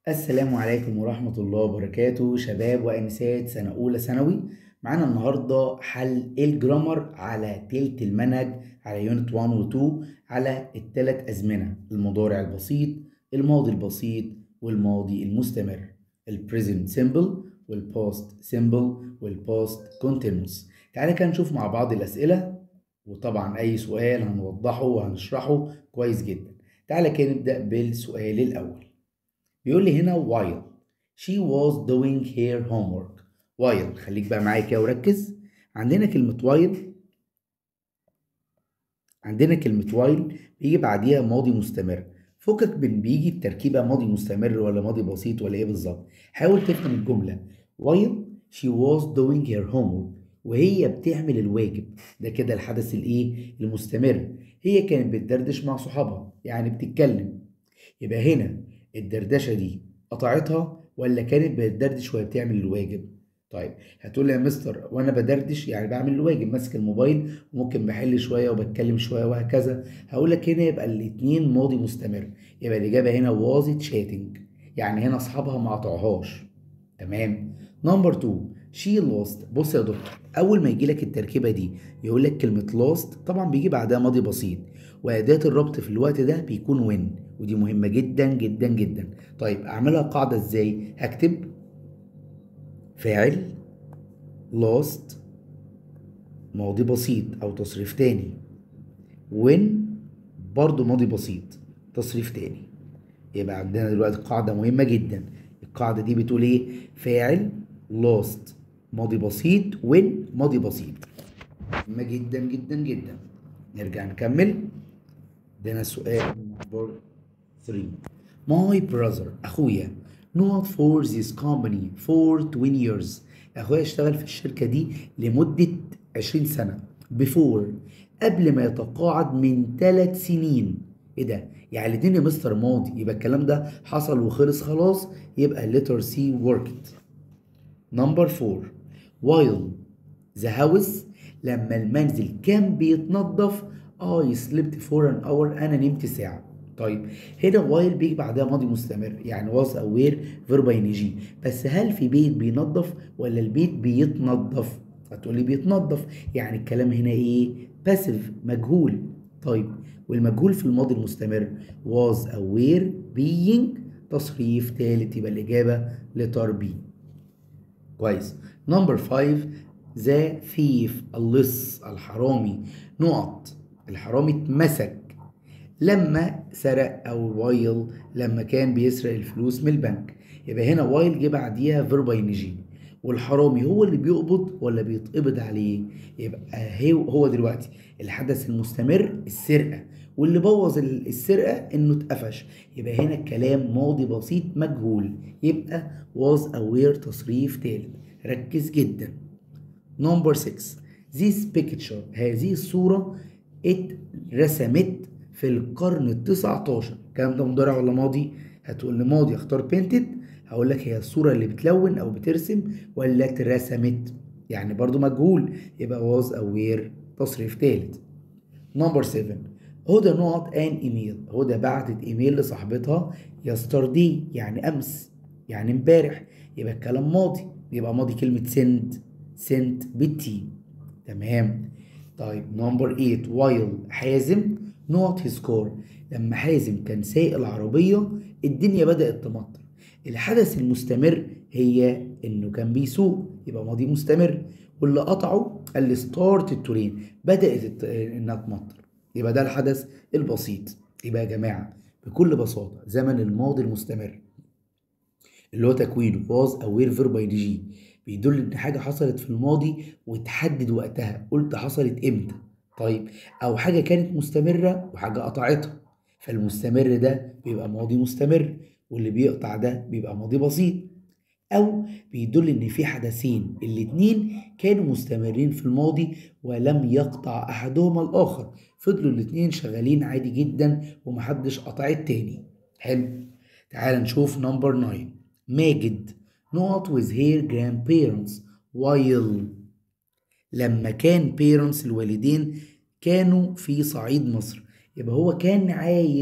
السلام عليكم ورحمة الله وبركاته شباب وأنسات سنة أولى ثانوي معانا النهاردة حل الجرامر على تلت المنهج على يونت 1 و 2 على التلات أزمنة المضارع البسيط الماضي البسيط والماضي المستمر البريزنت سيمبل والباست سيمبل والباست كونتينوس تعالى كده نشوف مع بعض الأسئلة وطبعا أي سؤال هنوضحه وهنشرحه كويس جدا تعالى كده نبدأ بالسؤال الأول بيقول لي هنا while she was doing her homework while خليك بقى معايا كده وركز عندنا كلمة while عندنا كلمة while بيجي بعديها ماضي مستمر فكك من بيجي التركيبة ماضي مستمر ولا ماضي بسيط ولا ايه بالظبط حاول تفهم الجملة while she was doing her homework وهي بتعمل الواجب ده كده الحدث الايه المستمر هي كانت بتدردش مع صحابها يعني بتتكلم يبقى هنا الدردشه دي قطعتها ولا كانت بتدردش وهي بتعمل الواجب طيب هتقول لي يا مستر وانا بدردش يعني بعمل الواجب ماسك الموبايل وممكن بحل شويه وبتكلم شويه وهكذا هقول لك هنا يبقى الاثنين ماضي مستمر يبقى الاجابه هنا واز شاتنج يعني هنا اصحابها ما قطعوهاش تمام نمبر 2 شي لوست بص يا دكتور اول ما يجي لك التركيبه دي يقول لك كلمه لوست طبعا بيجي بعدها ماضي بسيط واداه الربط في الوقت ده بيكون وين ودي مهمه جدا جدا جدا طيب اعملها قاعده ازاي هكتب فاعل lost ماضي بسيط او تصريف تاني وين برضو ماضي بسيط تصريف تاني يبقى عندنا دلوقتي قاعده مهمه جدا القاعده دي بتقول ايه فاعل lost ماضي بسيط وين ماضي بسيط مهمه جدا جدا جدا نرجع نكمل عندنا سؤال نمبر 3 My brother أخويا not for this company for 20 years أخويا اشتغل في الشركة دي لمدة 20 سنة before قبل ما يتقاعد من 3 سنين ايه ده؟ يعني الاتنين يا مستر ماضي يبقى الكلام ده حصل وخلص خلاص يبقى letter C worked number 4 while the house لما المنزل كان بيتنظف I slept for an hour انا نمت ساعة طيب هنا وايل بيجي بعدها ماضي مستمر يعني was aware verb ing بس هل في بيت بينظف ولا البيت بيتنظف هتقولي بيتنظف يعني الكلام هنا ايه باسيف مجهول طيب والمجهول في الماضي المستمر was aware being تصريف تالت يبقى الإجابة لتر بي كويس نمبر 5 ذا ثيف اللص الحرامي نقط الحرامي اتمسك لما سرق او وايل لما كان بيسرق الفلوس من البنك يبقى هنا وايل جه بعديها فيرب جي والحرامي هو اللي بيقبض ولا بيتقبض عليه يبقى هو دلوقتي الحدث المستمر السرقه واللي بوظ السرقه انه اتقفش يبقى هنا الكلام ماضي بسيط مجهول يبقى was aware تصريف تالت ركز جدا نمبر 6 this picture هذه الصوره اترسمت في القرن ال 19 الكلام ده مضارع ولا ماضي؟ هتقول لي ماضي اختار بينتد هقول لك هي الصوره اللي بتلون او بترسم ولا اترسمت يعني برضو مجهول يبقى was aware تصريف تالت نمبر 7 هدى نقط ان ايميل هدى بعتت ايميل لصاحبتها يستردي يعني امس يعني امبارح يبقى الكلام ماضي يبقى ماضي كلمه سند سنت بالتي تمام طيب نمبر 8 وايل حازم نقط هيز كور لما حازم كان سايق العربية الدنيا بدأت تمطر الحدث المستمر هي انه كان بيسوق يبقى ماضي مستمر واللي قطعه قال ستارت التورين بدأت انها تمطر يبقى ده الحدث البسيط يبقى يا جماعة بكل بساطة زمن الماضي المستمر اللي هو تكوينه was aware verb ing بيدل ان حاجة حصلت في الماضي وتحدد وقتها قلت حصلت امتى طيب او حاجه كانت مستمره وحاجه قطعتها فالمستمر ده بيبقى ماضي مستمر واللي بيقطع ده بيبقى ماضي بسيط او بيدل ان في حدثين الاتنين كانوا مستمرين في الماضي ولم يقطع احدهما الاخر فضلوا الاتنين شغالين عادي جدا ومحدش قطع التاني حلو تعال نشوف نمبر 9 ماجد نقط with her grandparents while لما كان بيرنتس الوالدين كانوا في صعيد مصر يبقى هو كان عايش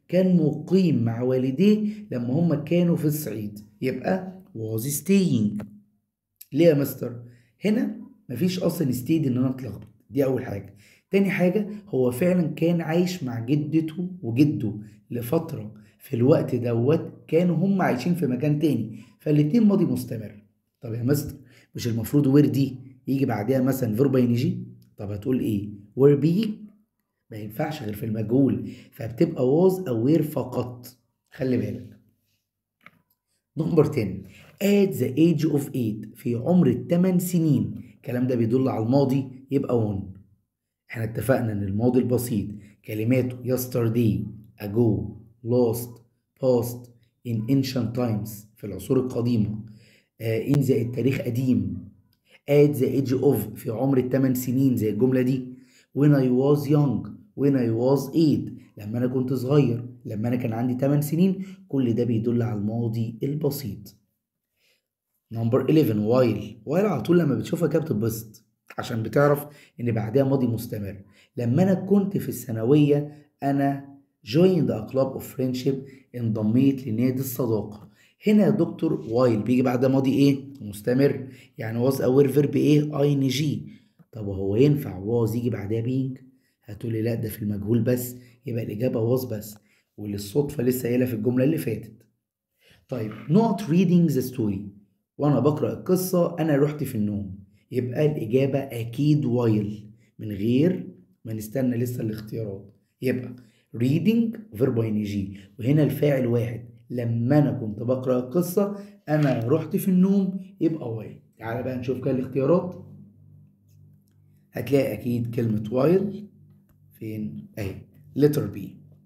كان مقيم مع والديه لما هما كانوا في الصعيد يبقى was staying ليه يا مستر هنا مفيش اصلا stayed ان انا اتلخبط دي اول حاجه تاني حاجه هو فعلا كان عايش مع جدته وجده لفتره في الوقت دوت كانوا هم عايشين في مكان تاني فالاتنين ماضي مستمر طب يا مستر مش المفروض وير دي يجي بعدها مثلا فيرب يجي طب هتقول ايه وير بي ما ينفعش غير في المجهول فبتبقى was او were فقط خلي بالك نمبر 10 at the age of 8 في عمر الثمان سنين الكلام ده بيدل على الماضي يبقى on احنا اتفقنا ان الماضي البسيط كلماته yesterday ago lost past in ancient times في العصور القديمة uh, in the التاريخ قديم at the age of في عمر الثمان سنين زي الجملة دي when I was young when I was 8 لما أنا كنت صغير لما أنا كان عندي 8 سنين كل ده بيدل على الماضي البسيط نمبر 11 وايل وايل على طول لما بتشوفها كده بتتبسط عشان بتعرف ان بعدها ماضي مستمر لما انا كنت في الثانويه انا joined a club of friendship انضميت لنادي الصداقه هنا يا دكتور وايل بيجي بعدها ماضي ايه مستمر يعني was aware verb ايه اي ان جي طب وهو ينفع was يجي بعدها being هتقولي لا ده في المجهول بس يبقى الاجابه was بس وللصدفه لسه قايلها في الجمله اللي فاتت طيب not reading the story وانا بقرا القصه انا رحت في النوم يبقى الاجابه اكيد وايل من غير ما نستنى لسه الاختيارات يبقى reading verb ing وهنا الفاعل واحد لما انا كنت بقرا القصه انا رحت في النوم يبقى وايل تعالى بقى نشوف كده الاختيارات هتلاقي اكيد كلمه وايل فين اهي letter B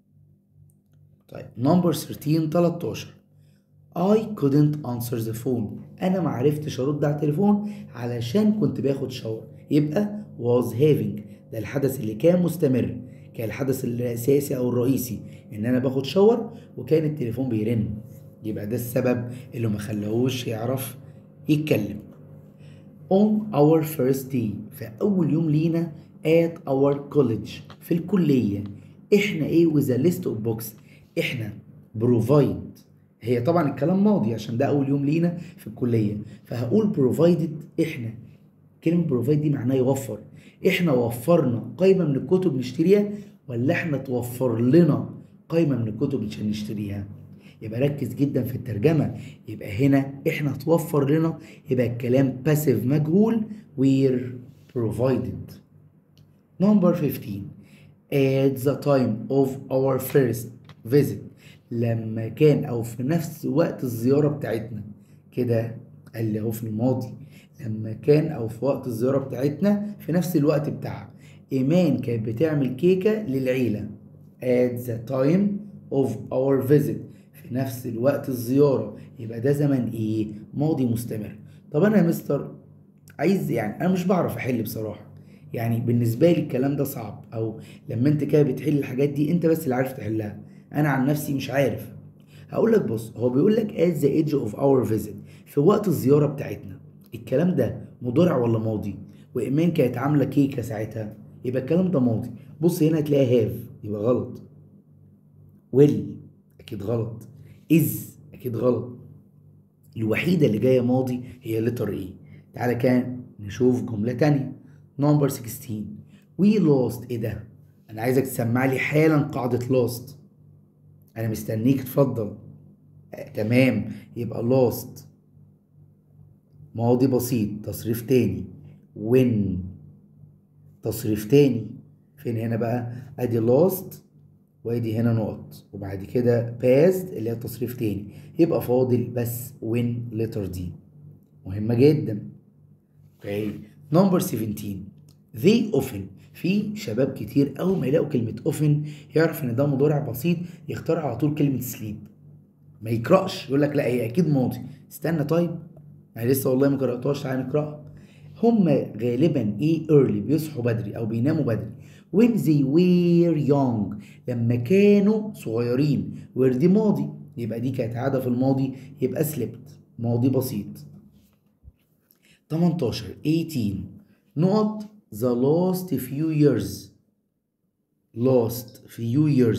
طيب نمبر 13 13 I couldn't answer the phone انا ما عرفتش ارد على التليفون علشان كنت باخد شاور يبقى was having ده الحدث اللي كان مستمر كان الحدث الاساسي او الرئيسي ان انا باخد شاور وكان التليفون بيرن يبقى ده السبب اللي ما خلاهوش يعرف يتكلم on our first day في اول يوم لينا at our college في الكلية احنا ايه with a list of books احنا provide هي طبعا الكلام ماضي عشان ده اول يوم لينا في الكلية فهقول provided احنا كلمة provide دي معناها يوفر احنا وفرنا قائمة من الكتب نشتريها ولا احنا توفر لنا قائمة من الكتب عشان نشتريها يبقى ركز جدا في الترجمة يبقى هنا احنا توفر لنا يبقى الكلام passive مجهول we're provided Number 15 at the time of our first visit لما كان او في نفس وقت الزيارة بتاعتنا كده قال لي اهو في الماضي لما كان او في وقت الزيارة بتاعتنا في نفس الوقت بتاعها ايمان كانت بتعمل كيكة للعيلة at the time of our visit في نفس الوقت الزيارة يبقى ده زمن ايه ماضي مستمر طب انا يا مستر عايز يعني انا مش بعرف احل بصراحة يعني بالنسبه لي الكلام ده صعب او لما انت كده بتحل الحاجات دي انت بس اللي عارف تحلها انا عن نفسي مش عارف هقول لك بص هو بيقول لك at the edge of our visit في وقت الزياره بتاعتنا الكلام ده مضارع ولا ماضي وايمان كانت عامله كيكه ساعتها يبقى الكلام ده ماضي بص هنا هتلاقي هاف يبقى غلط ويل اكيد غلط از اكيد غلط الوحيده اللي جايه ماضي هي لتر ايه تعالى كان نشوف جمله تانية نمبر 16 وي لوست ايه ده انا عايزك تسمع لي حالا قاعده لوست انا مستنيك اتفضل آه تمام يبقى لوست ماضي بسيط تصريف تاني when تصريف تاني فين هنا بقى ادي لوست وادي هنا نقط وبعد كده past اللي هي تصريف تاني يبقى فاضل بس when letter دي مهمة جدا اوكي نمبر 17 they often في شباب كتير اول ما يلاقوا كلمة often يعرف ان ده مضارع بسيط يختار على طول كلمة sleep ما يقرأش يقول لك لا هي اكيد ماضي استنى طيب انا لسه والله ما قرأتهاش تعالى نقرأها هم غالبا ايه early بيصحوا بدري او بيناموا بدري when they were young لما كانوا صغيرين were دي ماضي يبقى دي كانت عادة في الماضي يبقى slept ماضي بسيط 18 18 نقط the last few years last few years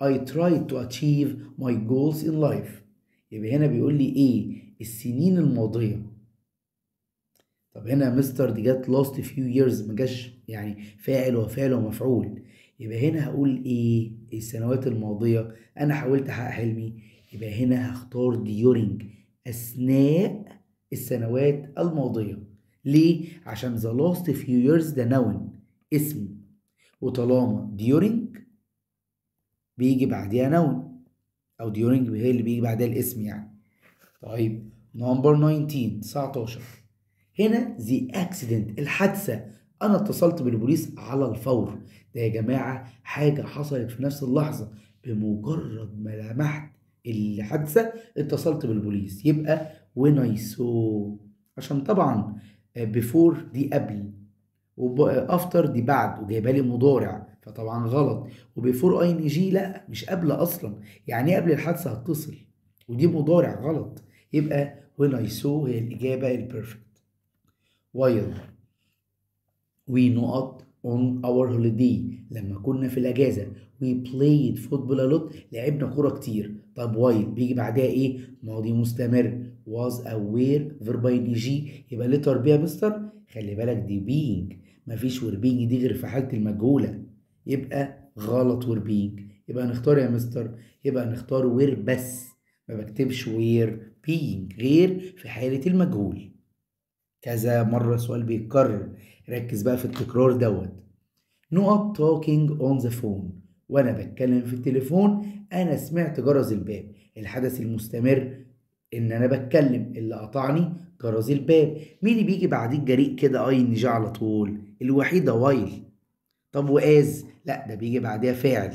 I tried to achieve my goals in life يبقى هنا بيقول لي ايه السنين الماضية طب هنا مستر دي جت last few years ما جاش يعني فاعل وفاعل ومفعول يبقى هنا هقول ايه السنوات الماضية انا حاولت احقق حلمي يبقى هنا هختار during اثناء السنوات الماضية ليه؟ عشان the last few years ده noun اسم وطالما during بيجي بعديها noun او during هي اللي بيجي بعدها الاسم يعني طيب نمبر 19 19 هنا the accident الحادثة انا اتصلت بالبوليس على الفور ده يا جماعة حاجة حصلت في نفس اللحظة بمجرد ما لمحت الحادثة اتصلت بالبوليس يبقى when I saw عشان طبعا before دي قبل وافتر دي بعد وجايبه لي مضارع فطبعا غلط وبيفور اي ان جي لا مش قبل اصلا يعني ايه قبل الحادثه هتصل ودي مضارع غلط يبقى when I saw هي الاجابه البيرفكت while we not on our holiday لما كنا في الاجازه we played football a lot لعبنا كوره كتير طب while بيجي بعدها ايه ماضي مستمر was aware verb ing يبقى لتر بي يا مستر خلي بالك دي being مفيش were being دي غير في حاله المجهوله يبقى غلط were being يبقى نختار يا مستر يبقى نختار were بس ما بكتبش were being غير في حاله المجهول كذا مرة سؤال بيتكرر ركز بقى في التكرار دوت نقط talking on the phone وانا بتكلم في التليفون انا سمعت جرس الباب الحدث المستمر ان انا بتكلم اللي قطعني جرس الباب مين اللي بيجي بعديه جريء كده اي ان جي على طول الوحيدة وايل طب واز لا ده بيجي بعدها فاعل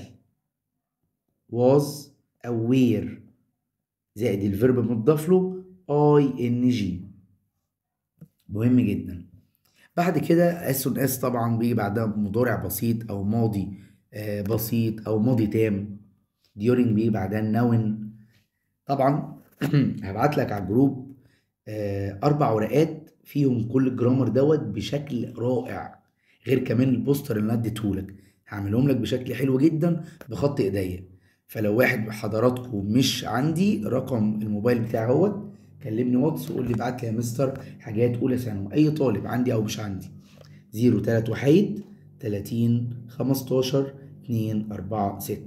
was aware زائد الفيرب مضاف له اي ان جي مهم جدا بعد كده اس اس طبعا بيجي بعدها مضارع بسيط او ماضي آه بسيط او ماضي تام during بيجي بعدها النون طبعا هبعت لك على الجروب آه اربع ورقات فيهم كل الجرامر دوت بشكل رائع غير كمان البوستر اللي انا اديتهولك هعملهم لك بشكل حلو جدا بخط ايديا فلو واحد من حضراتكم مش عندي رقم الموبايل بتاعي اهوت كلمني واتس وقول لي ابعت لي يا مستر حاجات اولى ثانوي اي طالب عندي او مش عندي 0 3 وحيد 30 15 2 4 6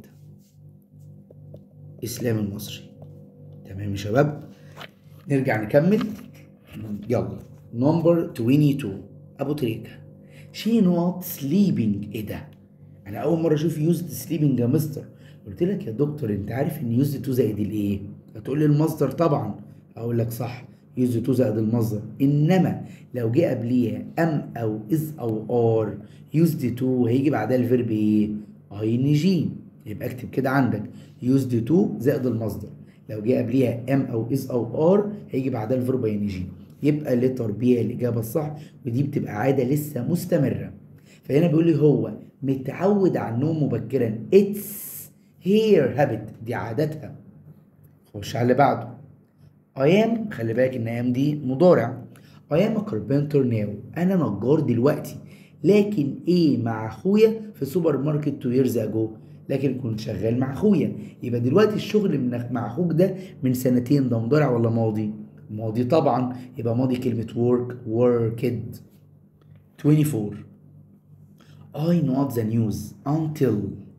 اسلام المصري تمام يا شباب نرجع نكمل يلا نمبر 22 ابو تريكه شي نوت سليبنج ايه ده انا اول مره اشوف يوزد سليبنج يا مستر قلت لك يا دكتور انت عارف ان يوزد تو زائد الايه هتقول لي المصدر طبعا اقول لك صح يوز تو زائد المصدر انما لو جه قبليها ام او از او ار يوزد تو هيجي بعدها الفيرب ايه اي ان جي يبقى اكتب كده عندك يوزد تو زائد المصدر لو جه قبليها ام او از او ار هيجي بعدها الفيرب اي ان جي يبقى لتر بي الاجابه الصح ودي بتبقى عاده لسه مستمره فهنا بيقول لي هو متعود على النوم مبكرا اتس هير هابت دي عادتها خش على اللي بعده I am خلي بالك ان am دي مضارع I am a carpenter now انا نجار دلوقتي لكن ايه مع اخويا في سوبر ماركت 2 years ago لكن كنت شغال مع اخويا يبقى دلوقتي الشغل من مع اخوك ده من سنتين ده مضارع ولا ماضي ماضي طبعا يبقى ماضي كلمة work worked 24 I not the news until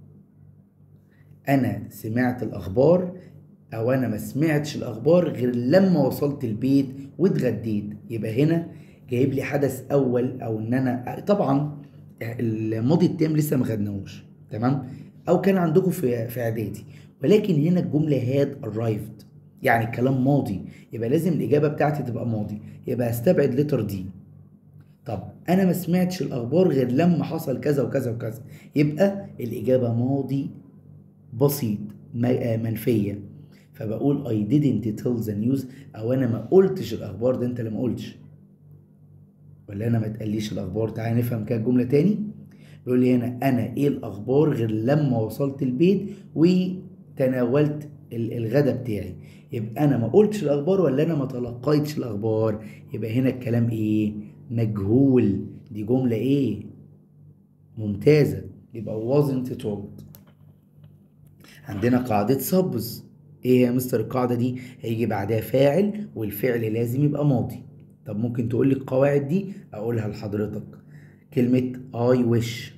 انا سمعت الاخبار او انا ما سمعتش الاخبار غير لما وصلت البيت واتغديت يبقى هنا جايب لي حدث اول او ان انا طبعا الماضي التام لسه ما خدناهوش تمام او كان عندكم في في اعدادي ولكن هنا الجمله هاد arrived يعني الكلام ماضي يبقى لازم الاجابه بتاعتي تبقى ماضي يبقى استبعد لتر دي طب انا ما سمعتش الاخبار غير لما حصل كذا وكذا وكذا يبقى الاجابه ماضي بسيط منفيه فبقول I didn't tell the news او انا ما قلتش الاخبار ده انت اللي ما قلتش ولا انا ما تقليش الاخبار تعالى نفهم كده الجمله تاني بيقول لي هنا انا ايه الاخبار غير لما وصلت البيت وتناولت الغدا بتاعي يبقى انا ما قلتش الاخبار ولا انا ما تلقيتش الاخبار يبقى هنا الكلام ايه مجهول دي جمله ايه ممتازه يبقى wasn't told عندنا قاعدة سبز ايه يا مستر القاعدة دي هيجي بعدها فاعل والفعل لازم يبقى ماضي طب ممكن تقول لي القواعد دي اقولها لحضرتك كلمة I wish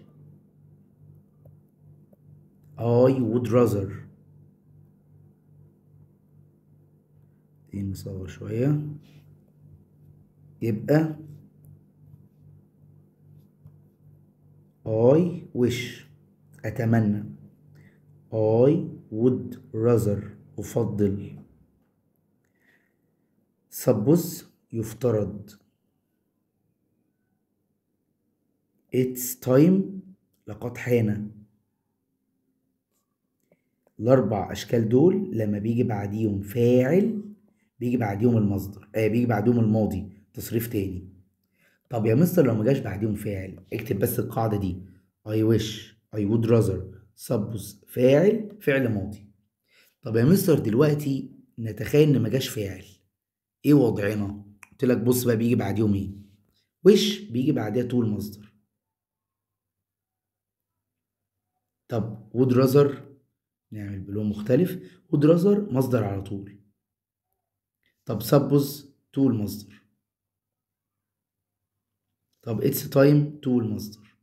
I would rather دي نصغر شوية يبقى I wish أتمنى I would rather أفضل suppose يفترض It's time لقد حان الأربع أشكال دول لما بيجي بعديهم فاعل بيجي بعديهم المصدر آه بيجي بعديهم الماضي تصريف تاني طب يا مستر لو ما جاش بعديهم فاعل اكتب بس القاعدة دي I wish I would rather suppose فاعل فعل ماضي طب يا مستر دلوقتي نتخيل ان ما جاش فاعل ايه وضعنا قلت لك بص بقى بيجي بعديهم ايه وش بيجي بعديها طول مصدر طب would rather نعمل بلون مختلف would rather مصدر على طول طب suppose طول مصدر طب it's time طول مصدر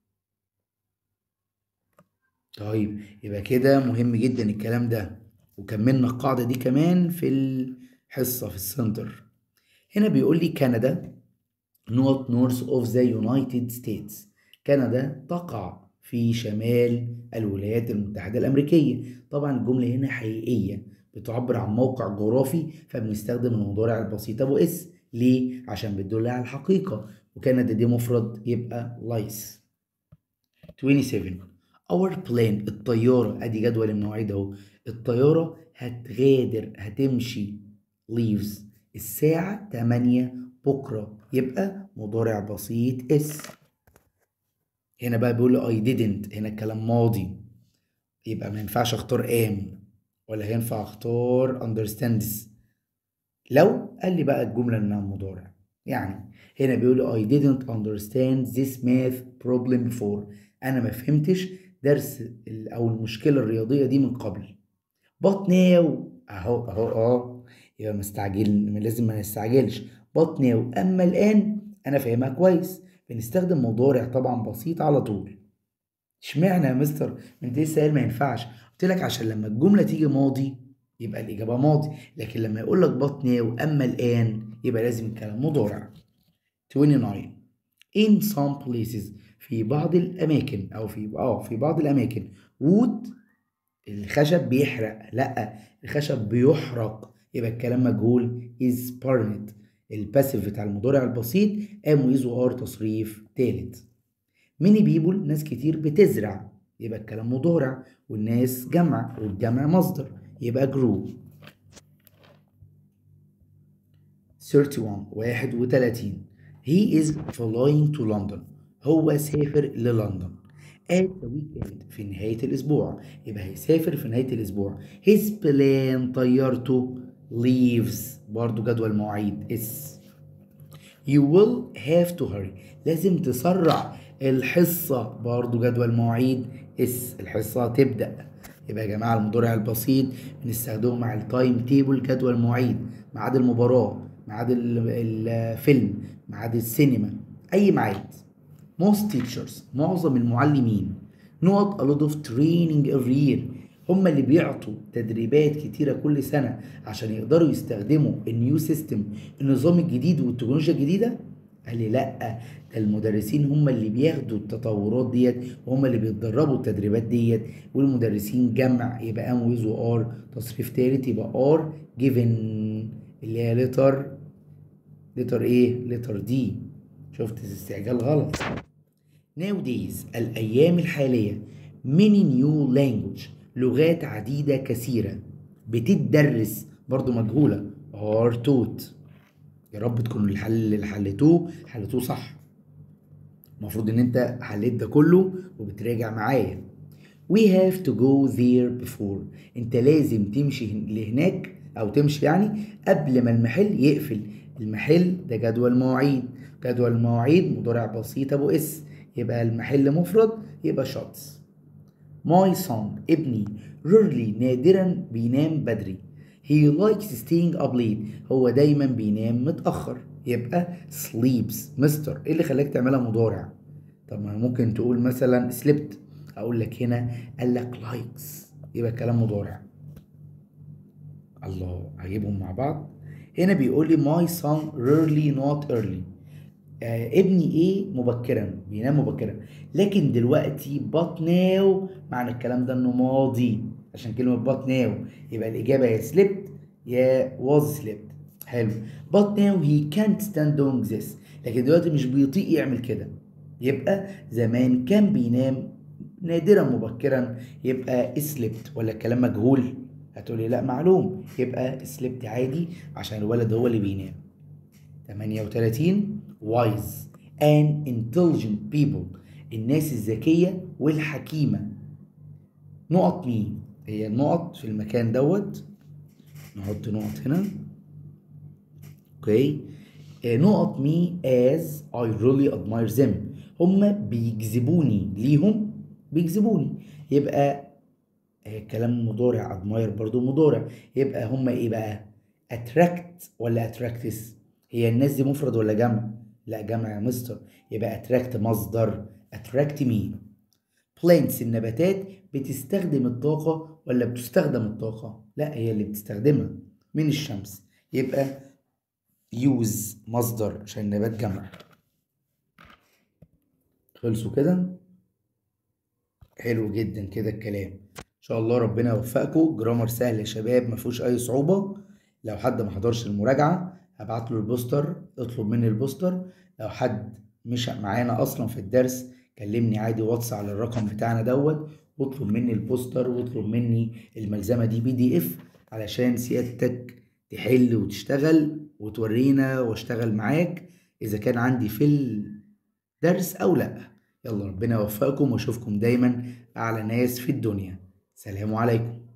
طيب يبقى كده مهم جدا الكلام ده وكملنا القاعدة دي كمان في الحصة في السنتر هنا بيقول لي كندا not north of the United States كندا تقع في شمال الولايات المتحدة الأمريكية طبعا الجملة هنا حقيقية بتعبر عن موقع جغرافي فبنستخدم المضارع البسيط أبو اس ليه؟ عشان بتدل على الحقيقة وكندا دي مفرد يبقى لايس 27 اور بلان الطيارة ادي جدول المواعيد اهو الطيارة هتغادر هتمشي leaves الساعة 8 بكرة يبقى مضارع بسيط اس هنا بقى بيقول لي I didn't هنا الكلام ماضي يبقى ما ينفعش اختار am ولا هينفع اختار understands لو قال لي بقى الجملة انها مضارع يعني هنا بيقول لي I didn't understand this math problem before انا ما فهمتش درس او المشكله الرياضيه دي من قبل but now اهو اهو اه يبقى مستعجل لازم ما نستعجلش but now اما الان انا فاهمها كويس بنستخدم مضارع طبعا بسيط على طول اشمعنى يا مستر انت لسه قايل ما ينفعش قلت لك عشان لما الجمله تيجي ماضي يبقى الاجابه ماضي لكن لما يقول لك but now اما الان يبقى لازم الكلام مضارع 29 in some places في بعض الاماكن او في اه في بعض الاماكن wood الخشب بيحرق لا الخشب بيحرق يبقى الكلام مجهول is burned الباسيف بتاع المضارع البسيط قام ويز وار تصريف تالت ميني بيبول ناس كتير بتزرع يبقى الكلام مضارع والناس جمع والجمع مصدر يبقى جرو 31 31 he is flying to London هو سافر للندن at the weekend في نهاية الأسبوع يبقى هيسافر في نهاية الأسبوع his plan طيارته leaves برضو جدول مواعيد اس you will have to hurry لازم تسرع الحصة برضو جدول مواعيد اس الحصة تبدأ يبقى يا جماعة المضارع البسيط بنستخدمه مع التايم تيبل جدول مواعيد ميعاد المباراة ميعاد الفيلم ميعاد السينما أي ميعاد most teachers معظم المعلمين not a lot of training every year هم اللي بيعطوا تدريبات كتيرة كل سنة عشان يقدروا يستخدموا النيو سيستم النظام الجديد والتكنولوجيا الجديدة قال لي لا ده المدرسين هم اللي بياخدوا التطورات ديت وهم اللي بيتدربوا التدريبات ديت والمدرسين جمع يبقى ام ويز وار تصريف تالت يبقى ار جيفن اللي هي لتر لتر ايه لتر دي شفت الاستعجال غلط nowadays الأيام الحالية many new language لغات عديدة كثيرة بتدرس برضو مجهولة are taught يا رب تكونوا الحل اللي حلتوه حلتوه صح المفروض ان انت حليت ده كله وبتراجع معايا we have to go there before انت لازم تمشي لهناك او تمشي يعني قبل ما المحل يقفل المحل ده جدول مواعيد جدول مواعيد مضارع بسيط ابو اس يبقى المحل مفرد يبقى شوتس my son ابني rarely نادرا بينام بدري he likes staying up late هو دايما بينام متأخر يبقى sleeps مستر ايه اللي خلاك تعملها مضارع طب ما ممكن تقول مثلا slept اقول لك هنا قال لك likes يبقى كلام مضارع الله هجيبهم مع بعض هنا بيقول لي my son rarely not early آه ابني ايه مبكرا بينام مبكرا لكن دلوقتي but now معنى الكلام ده انه ماضي عشان كلمة but now يبقى الإجابة يا slept يا was slept حلو but now he can't stand doing this لكن دلوقتي مش بيطيق يعمل كده يبقى زمان كان بينام نادرا مبكرا يبقى slept ولا الكلام مجهول هتقولي لا معلوم يبقى slept عادي عشان الولد هو اللي بينام 38 wise and intelligent people الناس الذكية والحكيمة نقط مين هي النقط في المكان دوت نحط نقط هنا اوكي نقط مي as I really admire them هم بيجذبوني ليهم بيجذبوني يبقى كلام مضارع admire برضو مضارع يبقى هم ايه بقى attract ولا attracts هي الناس دي مفرد ولا جمع لا جمع يا مستر يبقى attract مصدر attract مين plants النباتات بتستخدم الطاقة ولا بتستخدم الطاقة لا هي اللي بتستخدمها من الشمس يبقى use مصدر عشان النبات جمع خلصوا كده حلو جدا كده الكلام ان شاء الله ربنا يوفقكم جرامر سهل يا شباب ما فيهوش اي صعوبة لو حد ما حضرش المراجعة هبعت له البوستر اطلب مني البوستر لو حد مش معانا اصلا في الدرس كلمني عادي واتس على الرقم بتاعنا دوت واطلب مني البوستر واطلب مني الملزمه دي بي دي اف علشان سيادتك تحل وتشتغل وتورينا واشتغل معاك اذا كان عندي في الدرس او لا يلا ربنا يوفقكم واشوفكم دايما اعلى ناس في الدنيا سلام عليكم